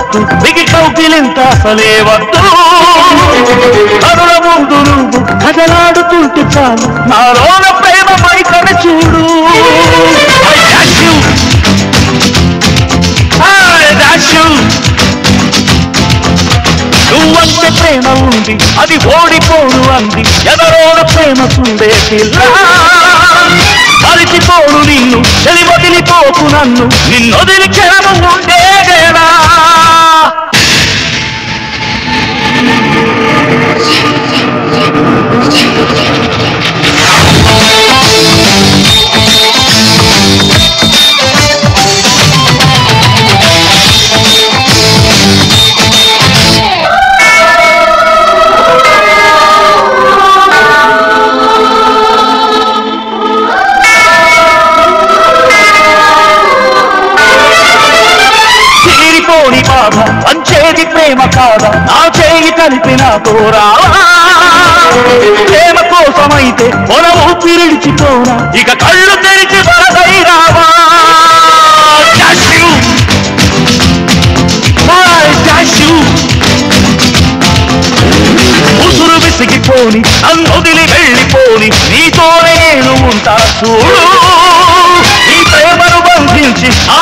వద్దు బిగి కౌకిలింత అసలే వద్దు కరుల ముందు నువ్వు కదలాడుతుంటే చాలు నాలోన ప్రేమ మైకడ చూడు I dash you. I dash you. నువ్వంటే ప్రేమ ఉంది అది ఓడిపోను అంది ఎదరోన ప్రేమ చూడే పిల్ల మరిచిపోను నిన్ను చెలి వదిలిపోకు నన్ను నిన్నొదిలి క్షణము ఉండేదేనా తీరిపోని బాధ పంచేది ప్రేమ కాద నా చేయి కలిపి నాతో రావా ప్రేమ కోసమైతే మన ఊపిరిడిచిపోనా ఇక కళ్ళు తెరిచి వరదై రావా Dash you. I dash you. ఉసురు విసిగిపోని నన్ను వదిలి వెళ్ళిపోని నీతోనే నేను ఉంటా చూడు నీ ప్రేమను బంధించి ఆ